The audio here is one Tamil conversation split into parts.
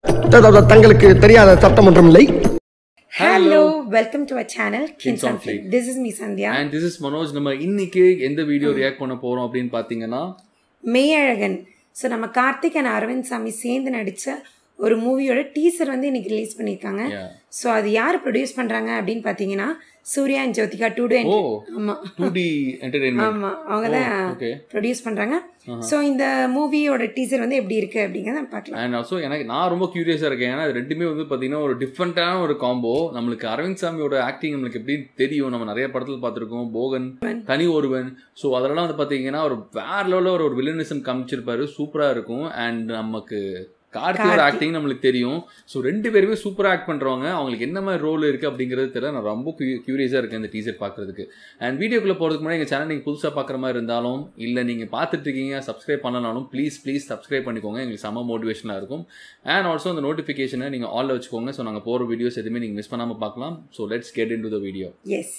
தங்களுக்கு தெரியாத சட்டம் ஒன்றும் இல்லை hello welcome to our channel Kings Kings on on Fleek. This is me Sandhya and this is Manoj நம்ம இன்னைக்கு எந்த வீடியோ ரியாக்ட் பண்ண போறோம் அப்படின்னு பாத்தீங்கன்னா மெய்யழகன் ஸோ நம்ம கார்த்திக் அண்ட் அரவிந்த் சாமி சேர்ந்து நடித்த ஒரு மூவியோட டீசர் வந்து இன்னைக்கு ரிலீஸ் பண்ணியிருக்காங்க Yeah. ஸோ அது யார் ப்ரொடியூஸ் பண்ணுறாங்க அப்படின்னு பார்த்தீங்கன்னா Suriya and Jyothika two D oh ஆமாம் டூ டி என்டர்டைன்மெண்ட் ஆமாம் அவங்க தான் ஓகே ப்ரொடியூஸ் பண்ணுறாங்க ஸோ இந்த மூவியோட டீசர் வந்து எப்படி இருக்குது அப்படிங்கிறத பார்க்கலாம் அண்ட் ஆல்சோ எனக்கு நான் ரொம்ப கியூரியஸாக இருக்கேன் ஏன்னா இது ரெண்டுமே வந்து பார்த்தீங்கன்னா ஒரு டிஃப்ரெண்ட்டான ஒரு காம்போ நம்மளுக்கு அரவிந்த் சாமியோட ஆக்டிங் நம்மளுக்கு எப்படி தெரியும் நம்ம நிறைய படத்தில் பார்த்துருக்கோம் போகன் தனி ஒருவன் ஸோ அதெல்லாம் வந்து பார்த்தீங்கன்னா ஒரு வேற லெவலில் ஒரு ஒரு வில்லனிசம் காமிச்சிருப்பாரு சூப்பராக இருக்கும் அண்ட் நமக்கு கார்த்தியோட கார்த்தி. ஆக்டிங் நம்மளுக்கு தெரியும் ஸோ ரெண்டு பேருமே சூப்பராக ஆக்ட் பண்ணுறவங்க அவங்களுக்கு என்ன மாதிரி ரோல் இருக்குது அப்படிங்கிறது தெரியல நான் ரொம்ப கியூரியஸாக இருக்கேன் இந்த டீசர் பார்க்குறதுக்கு அண்ட் வீடியோக்குள்ளே போகிறதுக்கு முன்னாடி எங்கள் சேனல் நீங்கள் புதுசாக பார்க்குற மாதிரி இருந்தாலும் இல்லை நீங்கள் பார்த்துட்டு இருக்கீங்க சப்ஸ்கிரைப் பண்ணனாலும் ப்ளீஸ் ப்ளீஸ் சப்ஸ்கிரைப் பண்ணிக்கோங்க எங்களுக்கு செம்ம மோட்டிவேஷனாக இருக்கும் அண்ட் ஆல்சோ அந்த நோட்டிஃபிகேஷனை நீங்கள் ஆலில் வச்சுக்கோங்க ஸோ நாங்கள் போகிற வீடியோஸ் எதுவுமே நீங்கள் மிஸ் பண்ணாமல் பார்க்கலாம் so let's get into the video yes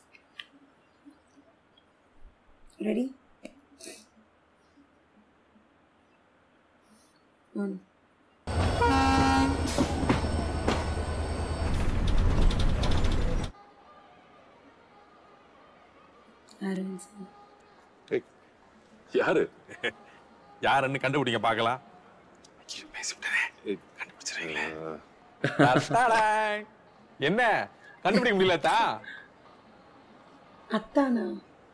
ready Arvind Swamy யாரு யாருன்னு கண்டுபிடிங்க பார்க்கலாம் கண்டுபிடிச்சிருவீங்களே தட்டாடாய். என்ன கண்டுபிடிக்க முடியல தா அத்தானா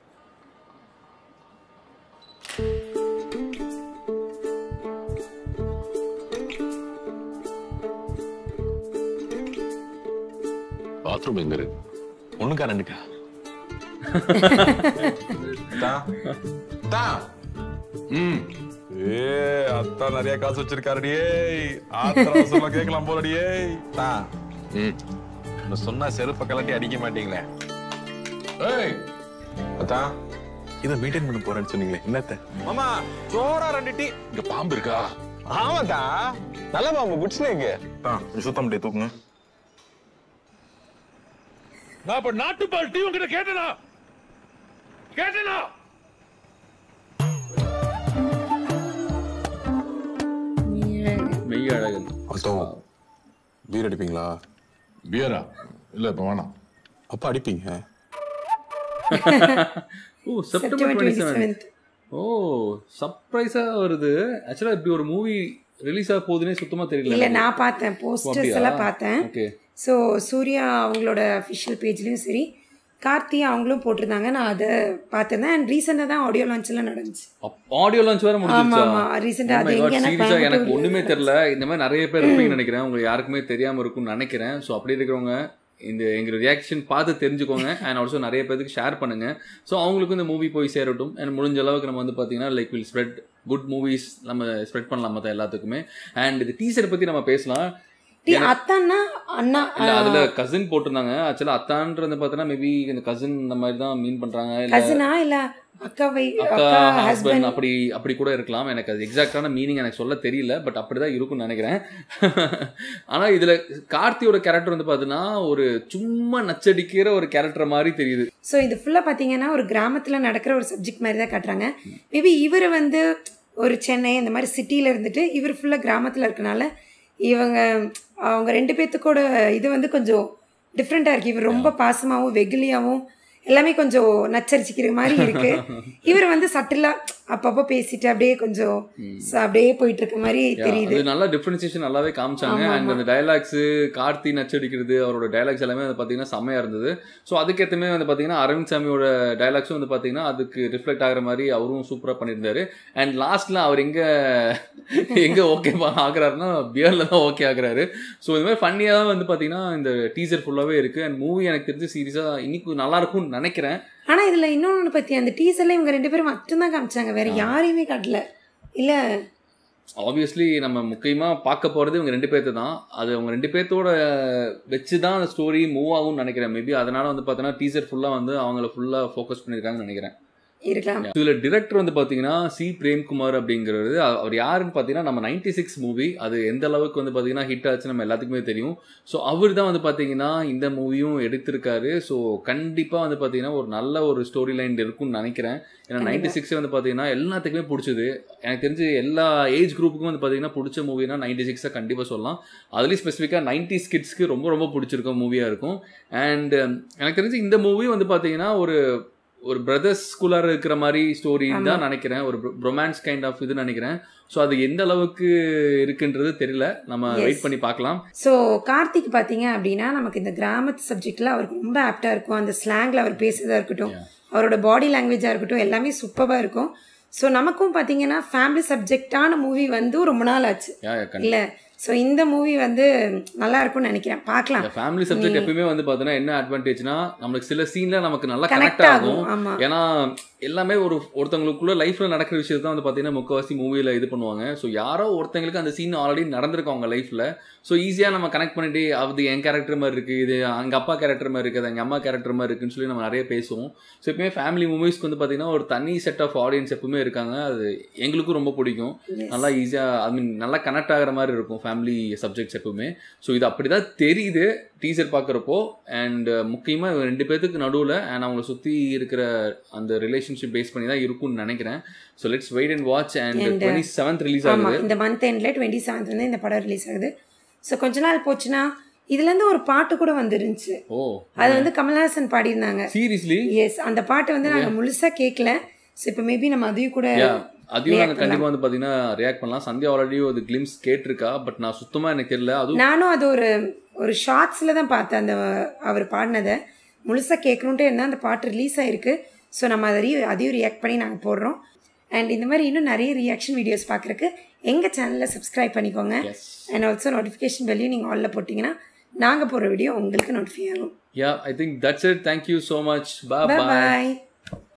பாத்ரூம் எங்க இருக்கு ஒண்ணுக்கா ரெண்டுக்கா தா தா ம் ஏ அத்தா நிறைய காசு வச்சிருக்காருடியே ஆத்திரம் சொல்ல கேட்கலாம் போலடியே தா ம் நான் சொன்னா செருப்ப கலட்டி அடிக்க மாட்டீங்களே ஏய் அத்தா இதை மெயின்டைன் பண்ண போறேன்னு சொன்னீங்களே என்னத்த மாமா சோறா ரெண்டு டீ இங்க பாம்பு இருக்கா ஆமாத்தா நல்ல மாமா புடிச்சுனேங்க தா சுத்தம் முடிய தூக்குங்க நான் இப்ப நாட்டுப்பால் டீ உங்ககிட்ட கேட்டனா கேட்டனா மெய்யழகன் மெய் அழகன் அத்தோ பீர் அடிப்பீங்களா பியரா இல்ல இப்ப வேணாம் அப்ப அடிப்பீங்க oh September September twenty twenty seventh oh சர்ப்ரைஸாக வருது ஆக்சுவலாக இப்படி ஒரு மூவி ரிலீஸ் ஆக போகுதுன்னே சுத்தமாக தெரியல இல்லை எனக்கு. நான் பார்த்தேன் போஸ்டர்ஸ் அப்படியா? எல்லாம் பார்த்தேன் ஓகே ஸோ சூர்யா அவங்களோட அஃபிஷியல் பேஜ்லேயும் சரி கார்த்தி அவங்களும் போட்டிருந்தாங்க நான் அதை பார்த்துருந்தேன் அண்ட் ரீசெண்டாக தான் ஆடியோ லான்ச் எல்லாம் நடந்துச்சு ஆடியோ லான்ச் வேற ஆமா முடிஞ்சிருச்சா ஆமா ரீசெண்டாக அது எங்கன்னா சீரியஸா எனக்கு கோயம்புத்தூர்ல ஒண்ணுமே தெரியல இந்த மாதிரி நிறைய பேர் இருப்பீங்கன்னு நினைக்கிறேன் உங்களுக்கு யாருக்குமே தெரியாம இருக்கும்னு நினைக்கிறேன் ஸோ அப்படி இருக்கிறவங்க இந்த எங்க ரியாக்ஷன் பார்த்து தெரிஞ்சுக்கோங்க அண்ட் ஆல்சோ நிறைய பேருக்கு ஷேர் பண்ணுங்க ஸோ அவங்களுக்கும் இந்த மூவி போய் சேரட்டும் அண்ட் முடிஞ்ச அளவுக்கு நம்ம வந்து பார்த்தீங்கன்னா like will spread good movies நம்ம ஸ்ப்ரெட் பண்ணலாம் மற்ற எல்லாத்துக்குமே அண்ட் இது டீசர் பத்தி நம்ம பேசலாம் டீ அத்தான்னா அண்ணா இல்ல அதுல கசின் போட்டிருந்தாங்க ஆக்சுவலா அத்தான்றது பார்த்தீங்கன்னா மேபி இந்த கசின் இந்த மாதிரி தான் மீன் பண்றாங்க இல்ல கசினா இல்ல அக்கா வை அக்கா அக்கா ஹஸ்பண்ட் ஹஸ்பண்ட் அப்படி அப்படி கூட இருக்கலாம் எனக்கு அது எக்ஸாக்டான மீனிங் எனக்கு சொல்ல தெரியல பட் அப்படிதான் இருக்கும்னு நினைக்கிறேன் ஆனா இதுல கார்த்தியோட கேரக்டர் வந்து பாத்தீங்கன்னா ஒரு சும்மா நச்சடிக்கிற ஒரு கேரக்டர் மாதிரி தெரியுது ஸோ இது ஃபுல்லாக பார்த்தீங்கன்னா ஒரு கிராமத்தில் நடக்கிற ஒரு சப்ஜெக்ட் மாதிரி தான் காட்டுறாங்க மேபி இவர் வந்து ஒரு சென்னை இந்த மாதிரி சிட்டியில் இருந்துட்டு இவர் ஃபுல்லாக கிராமத்தில் இருக்கனால இவங்க அவங்க ரெண்டு பேர்த்துக்கூட இது வந்து கொஞ்சம் டிஃப்ரெண்ட்டாக இருக்குது இவர் ரொம்ப பாசமாகவும் வெகுலியாகவும் எல்லாமே கொஞ்சம் நச்சரிச்சிக்கிற மாதிரி இருக்கு இவர் வந்து சட்டிலாக அப்பப்போ பேசிட்டு அப்படியே கொஞ்சம் ச- அப்படியே போயிட்டு இருக்க மாதிரி தெரியுது அது நல்லா டிஃபரன்சியேஷன் நல்லாவே காமிச்சாங்க ஆமா, அண்ட் அந்த டைலாக்ஸ் கார்த்தி நச்சடிக்கிறது அவரோட டைலாக்ஸ் எல்லாமே வந்து பாத்தீங்கன்னா செம்மையா இருந்தது ஸோ அதுக்கேற்றமே வந்து பாத்தீங்கன்னா அரவிந்த் சாமியோட டைலாக்ஸும் வந்து பாத்தீங்கன்னா அதுக்கு ரிஃப்ளெக்ட் ஆகுற மாதிரி அவரும் சூப்பரா பண்ணியிருந்தாரு அண்ட் லாஸ்ட்ல அவர் எங்க எங்க ஓகே ஆகுறாருன்னா பியர்ல தான் ஓகே ஆகுறாரு ஸோ இந்த மாதிரி ஃபன்னியாக தான் வந்து பாத்தீங்கன்னா இந்த டீசர் ஃபுல்லாவே இருக்கு அண்ட் மூவி எனக்கு தெரிஞ்சு சீரியஸா இன்னைக்கு நல்லா இருக்கும்னு நினைக்கிறேன் ஆனால் இதில் இன்னொன்று பற்றி அந்த டீசரில் இவங்க ரெண்டு பேரும் மட்டும்தான் காமிச்சாங்க வேற யாரையுமே காட்டல இல்லை ஆப்வியஸ்லி நம்ம முக்கியமாக பார்க்க போகிறது இவங்க ரெண்டு பேர்த்து தான் அது அவங்க ரெண்டு பேர்த்தோட வச்சு தான் அந்த ஸ்டோரி மூவ் ஆகும்னு நினைக்கிறேன் மேபி அதனால வந்து பார்த்தோன்னா டீசர் ஃபுல்லாக வந்து அவங்கள ஃபுல்லாக ஃபோக்கஸ் பண்ணியிருக்காங்கன்னு நினைக்கிறேன் இருக்கலாம் இதுல டிரெக்டர் வந்து பாத்தீங்கன்னா சி பிரேம்குமார் அப்படிங்கிறது அ- அவர் யாருன்னு பாத்தீங்கன்னா நம்ம நைன்டி சிக்ஸ் மூவி அது எந்த அளவுக்கு வந்து பாத்தீங்கன்னா ஹிட் ஆச்சு நம்ம எல்லாத்துக்குமே தெரியும் ஸோ அவர் தான் வந்து பாத்தீங்கன்னா இந்த மூவியும் எடுத்திருக்காரு ஸோ கண்டிப்பா வந்து பாத்தீங்கன்னா ஒரு நல்ல ஒரு ஸ்டோரி லைன் இருக்கும்னு நினைக்கிறேன் ஏன்னா கண்டிப்பா. நைன்டி சிக்ஸ் வந்து பாத்தீங்கன்னா எல்லாத்துக்குமே பிடிச்சது எனக்கு தெரிஞ்சு எல்லா ஏஜ் குரூப்புக்கும் வந்து பாத்தீங்கன்னா பிடிச்ச மூவினா நைன்டி சிக்ஸை கண்டிப்பா சொல்லலாம் அதுலேயும் ஸ்பெசிஃபிக்காக நைன்டி கிட்ஸ்க்கு ரொம்ப ரொம்ப பிடிச்சிருக்க மூவியாக இருக்கும் அண்ட் எனக்கு தெரிஞ்சு இந்த மூவி வந்து பார்த்தீங்கன்னா ஒரு ஒரு பிரதர்ஸ் ஸ்கூலாக இருக்கிற மாதிரி ஸ்டோரி ஆமா. தான் நினைக்கிறேன் ஒரு ரொமான்ஸ் கைண்ட் ஆஃப் இது நினைக்கிறேன் ஸோ அது எந்த அளவுக்கு இருக்குன்றது தெரியல நம்ம Yes. வெயிட் பண்ணி பார்க்கலாம் ஸோ கார்த்திக் பார்த்தீங்க அப்படின்னா நமக்கு இந்த கிராமத்து சப்ஜெக்டில் அவருக்கு ரொம்ப ஆப்டாக இருக்கும் அந்த ஸ்லாங்கில் அவர் பேசுறதா இருக்கட்டும் Yeah. அவரோட பாடி லாங்குவேஜாக இருக்கட்டும் எல்லாமே சூப்பராக இருக்கும் ஸோ நமக்கும் பார்த்தீங்கன்னா ஃபேமிலி சப்ஜெக்டான மூவி வந்து ரொம்ப நாள் ஆச்சு யா யா, கண்டிப்பா இல்லை ஸோ இந்த மூவி வந்து நல்லா இருக்கும்னு நினைக்கிறேன் பார்க்கலாம் ஃபேமிலி சப்ஜெக்ட் எப்பயுமே வந்து பார்த்தீங்கன்னா என்ன அட்வான்டேஜ்னா நம்மளுக்கு சில சீன்ல நமக்கு நல்லா கனெக்ட் கனெக்ட் ஆகும் ஆகும் ஆமாம் ஏன்னா எல்லாமே ஒரு ஒருத்தவங்களுக்குள்ள லைஃப்ல நடக்கிற விஷயத்தை தான் வந்து பார்த்தீங்கன்னா முக்கவாசி மூவியில் இது பண்ணுவாங்க ஸோ யாரோ ஒருத்தங்களுக்கு அந்த சீன் ஆல்ரெடி நடந்திருக்கும் அவங்க லைஃப்ல ஸோ ஈஸியாக நம்ம கனெக்ட் பண்ணிட்டு அது என் கேரக்டர் மாதிரி இருக்கு இது எங்கள் அப்பா கேரக்டர் மாதிரி இருக்குது எங்கள் அம்மா கேரக்டர் மாதிரி இருக்குன்னு சொல்லி நம்ம நிறைய பேசுவோம் ஸோ எப்பவுமே ஃபேமிலி மூவிஸ்க்கு வந்து பார்த்தீங்கன்னா ஒரு தனி செட் ஆஃப் ஆடியன்ஸ் எப்பவுமே இருக்காங்க அது எங்களுக்கும் ரொம்ப பிடிக்கும் நல்லா ஈஸியாக ஐ மீன் நல்லா கனெக்ட் ஆகிற மாதிரி இருக்கும் ஃபேமிலி சப்ஜெக்ட்ஸ் எப்பவுமே ஸோ இது அப்படி தான் தெரியுது டீசர் பார்க்குறப்போ அண்ட் முக்கியமாக ரெண்டு பேர்த்துக்கு நடுவில் அண்ட் அவங்கள சுற்றி இருக்கிற அந்த ரிலேஷன்ஷிப் பேஸ் பண்ணி தான் இருக்கும்னு நினைக்கிறேன் so let's wait and watch and And, twenty seventh release ஆமாம் ஆகுது இந்த மந்த் எண்டில் டுவெண்ட்டி செவன்த் வந்து இந்த படம் ரிலீஸ் ஆகுது ஸோ கொஞ்ச நாள் போச்சுன்னா இதுலேருந்து ஒரு பாட்டு கூட வந்துருந்துச்சு ஓ அது வந்து கமல்ஹாசன் பாடியிருந்தாங்க சீரியஸ்லி எஸ் அந்த பாட்டு வந்து நாங்கள் முழுசாக கேட்கல ஸோ இப்போ மேபி நம்ம அதையும் கூட யா அதையும் react நாங்கள் கண்டிப்பாக வந்து பார்த்தீங்கன்னா ரியாக்ட் பண்ணலாம் சந்தியா ஆல்ரெடி ஒரு கிளிம்ஸ் கேட்டிருக்கா பட் நான் சுத்தமாக எனக்கு தெரியல அதுவும் நானும் அது ஒரு ஒரு ஷார்ட்ஸில் தான் பார்த்தேன் அந்த அவர் பாடினதை முழுசாக கேட்கணுன்ட்டு இருந்தால் அந்த பாட்டு ரிலீஸ் ஆயிருக்கு ஸோ நம்ம அதையும் அதையும் ரியாக்ட் பண்ணி நாங்கள் போடுறோம் அண்ட் இந்த மாதிரி இன்னும் நிறைய ரியாக்ஷன் வீடியோஸ் பார்க்குறக்கு எங்கள் சேனலில் சப்ஸ்கிரைப் பண்ணிக்கோங்க எஸ் அண்ட் ஆல்சோ நோட்டிஃபிகேஷன் பெல்லையும் நீங்கள் ஆலில் போட்டிங்கன்னா நாங்கள் போடுற வீடியோ உங்களுக்கு நோட்டிஃபை ஆகும் yeah I think that's it thank you so much பா பாய் பாய் பாய்